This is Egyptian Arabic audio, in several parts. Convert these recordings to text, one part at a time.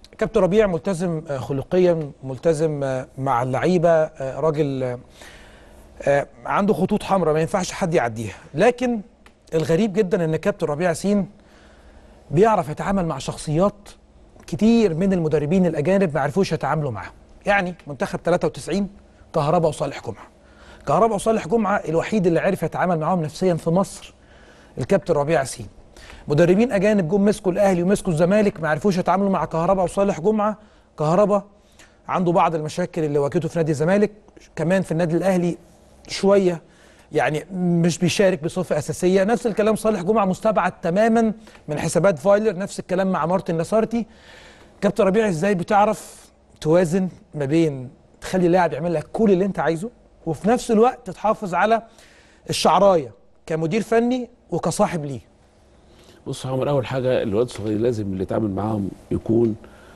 كابتن ربيع ملتزم آه، خلقيا ملتزم آه، مع اللعيبه آه، راجل آه، آه، عنده خطوط حمراء ما ينفعش حد يعديها لكن الغريب جدا ان كابتن ربيع ياسين بيعرف يتعامل مع شخصيات كتير من المدربين الاجانب ما عرفوش يتعاملوا معاهم يعني منتخب 93 كهربا وصالح جمعه كهربا وصالح جمعه الوحيد اللي عرف يتعامل معاهم نفسيا في مصر الكابتن ربيع ياسين مدربين اجانب جم مسكوا الاهلي ومسكوا الزمالك ما عرفوش يتعاملوا مع كهربا وصالح جمعه كهربا عنده بعض المشاكل اللي واجهته في نادي الزمالك كمان في النادي الاهلي شويه يعني مش بيشارك بصفه اساسيه نفس الكلام صالح جمعه مستبعد تماما من حسابات فايلر نفس الكلام مع مارتن نصارتي كابتن ربيع ازاي بتعرف توازن ما بين تخلي اللاعب يعمل لك كل اللي انت عايزه وفي نفس الوقت تحافظ على الشعرايه كمدير فني وكصاحب ليه بص يا عمر اول حاجه الولاد الصغير لازم اللي يتعامل معاهم يكون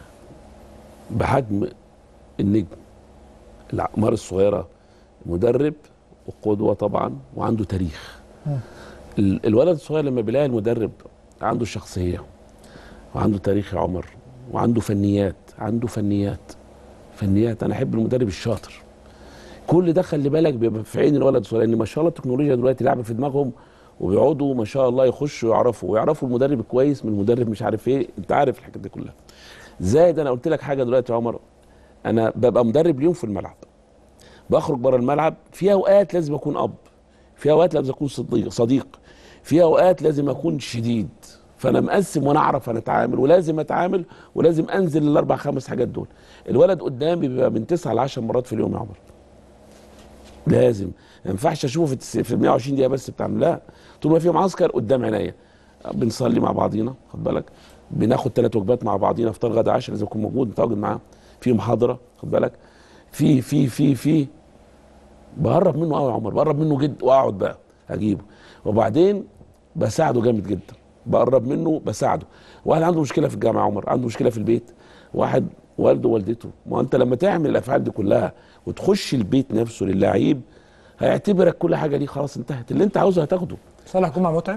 بحجم النجم الاعمار الصغيره مدرب وقدوه طبعا وعنده تاريخ ال- الولد الصغير لما بيلاقي المدرب عنده شخصيه وعنده تاريخ يا عمر وعنده فنيات عنده فنيات فنيات انا احب المدرب الشاطر كل ده خلي بالك بيبقى في عين الولد الصغير لان ما شاء الله التكنولوجيا دلوقتي لعبه في دماغهم وبيقعدوا ما شاء الله يخشوا يعرفوا ويعرفوا المدرب الكويس من المدرب مش عارف ايه انت عارف الحاجات دي كلها زائد انا قلت لك حاجه دلوقتي يا عمر انا ببقى مدرب اليوم في الملعب بخرج بره الملعب في اوقات لازم اكون اب في اوقات لازم اكون صديق صديق في اوقات لازم اكون شديد فانا مقسم وانا اعرف انا اتعامل ولازم اتعامل ولازم انزل الاربع خمس حاجات دول الولد قدامي بيبقى من 9 ل 10 مرات في اليوم يا عمر لازم ما ينفعش اشوفه في التس- في ال 120 دقيقه بس بتاع لا طول ما في معسكر قدام عينيا بنصلي مع بعضينا خد بالك بناخد ثلاث وجبات مع بعضينا فطار غدا عشاء لازم اكون موجود متواجد معاه في محاضره خد بالك في في في في بقرب منه قوي يا عمر بقرب منه جد واقعد بقى اجيبه وبعدين بساعده جامد جدا بقرب منه بساعده واحد عنده مشكله في الجامعه يا عمر عنده مشكله في البيت واحد والده ووالدته ما انت لما تعمل الافعال دي كلها وتخش البيت نفسه للعيب هيعتبرك كل حاجه ليه خلاص انتهت اللي انت عاوزه هتاخده صالح جمعه متعب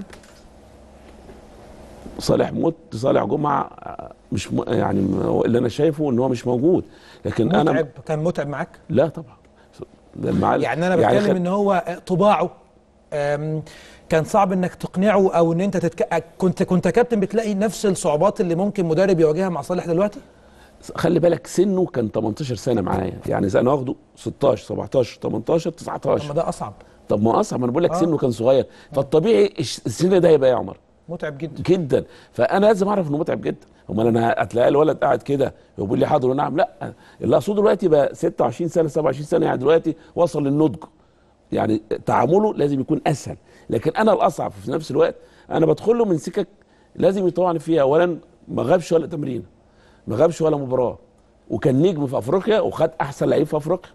صالح موت صالح جمعه آه، مش م... يعني م- اللي انا شايفه ان هو مش موجود لكن انا متعب كان متعب معاك لا طبعا ده المعلم يعني انا بتكلم خل- ان هو طباعه أم، كان صعب انك تقنعه او ان انت تتك... كنت كنت كابتن بتلاقي نفس الصعوبات اللي ممكن مدرب يواجهها مع صالح دلوقتي خلي بالك سنه كان 18 سنه معايا يعني اذا انا واخده 16 17 18 طب 19 ما ده اصعب طب ما اصعب ما انا بقول لك آه. سنه كان صغير فالطبيعي الش- السن ده هيبقى إيه يا عمر متعب جدا جدا فانا لازم اعرف انه متعب جدا امال انا هتلاقي الولد قاعد كده يقول لي حاضر ونعم لا اللي اقصده دلوقتي بقى 26 سنه 27 سنه يعني دلوقتي وصل للنضج يعني تعامله لازم يكون اسهل لكن انا الاصعب في نفس الوقت انا بدخل له من سكك لازم يطوعني فيها اولا ما غابش ولا تمرين ما غابش ولا مباراه وكان نجم في افريقيا وخد احسن لعيب في افريقيا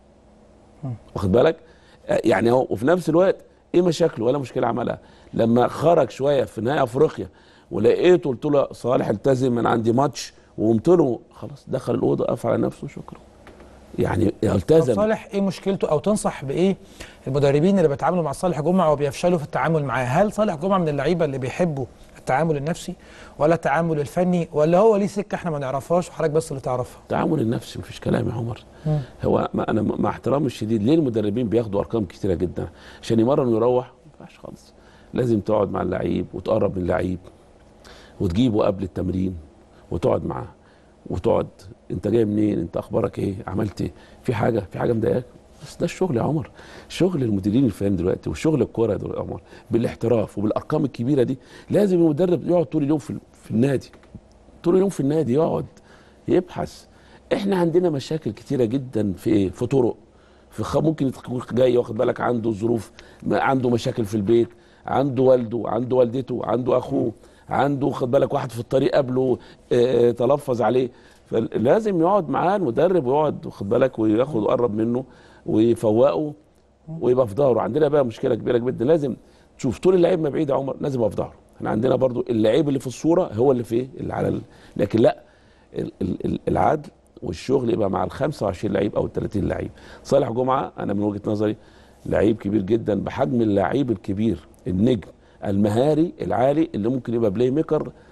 واخد بالك آه، يعني هو وفي نفس الوقت ايه مشاكله ولا مشكله عملها لما خرج شويه في نهائي افريقيا ولقيته قلت له صالح التزم من عندي ماتش وقمت له خلاص دخل الاوضه قفل على نفسه شكرا يعني طب التزم صالح ايه مشكلته او تنصح بايه المدربين اللي بيتعاملوا مع صالح جمعه وبيفشلوا في التعامل معاه هل صالح جمعه من اللعيبه اللي بيحبوا التعامل النفسي ولا التعامل الفني ولا هو ليه سكه احنا ما نعرفهاش وحضرتك بس اللي تعرفها التعامل النفسي مفيش كلام يا عمر هو ما انا مع احترامي الشديد ليه المدربين بياخدوا ارقام كتيره جدا عشان يمرن ويروح ما ينفعش خالص لازم تقعد مع اللعيب وتقرب من اللعيب وتجيبه قبل التمرين وتقعد معاه وتقعد انت جاي منين انت اخبارك ايه عملت ايه في حاجه في حاجه مضايقاك بس ده الشغل يا عمر شغل المديرين الفنيين دلوقتي وشغل الكوره يا عمر بالاحتراف وبالارقام الكبيره دي لازم المدرب يقعد طول اليوم في, في النادي طول اليوم في النادي يقعد يبحث احنا عندنا مشاكل كتيره جدا في ايه في طرق في خ... ممكن يكون جاي واخد بالك عنده ظروف ما- عنده مشاكل في البيت عنده والده عنده والدته عنده اخوه عنده خد بالك واحد في الطريق قبله آه، تلفظ عليه فلازم يقعد معاه المدرب ويقعد واخد بالك وياخد يقرب منه ويفوقه ويبقى في ظهره عندنا بقى مشكله كبيره جدا لازم تشوف طول اللعيب ما بعيد يا عمر لازم يبقى في ظهره احنا عندنا برضو اللعيب اللي في الصوره هو اللي في ايه اللي على ال... لكن لا ال- ال- ال- العدل والشغل يبقى مع ال 25 لعيب او ال 30 لعيب صالح جمعه انا من وجهه نظري لعيب كبير جدا بحجم اللعيب الكبير النجم المهاري العالي اللي ممكن يبقى بلاي ميكر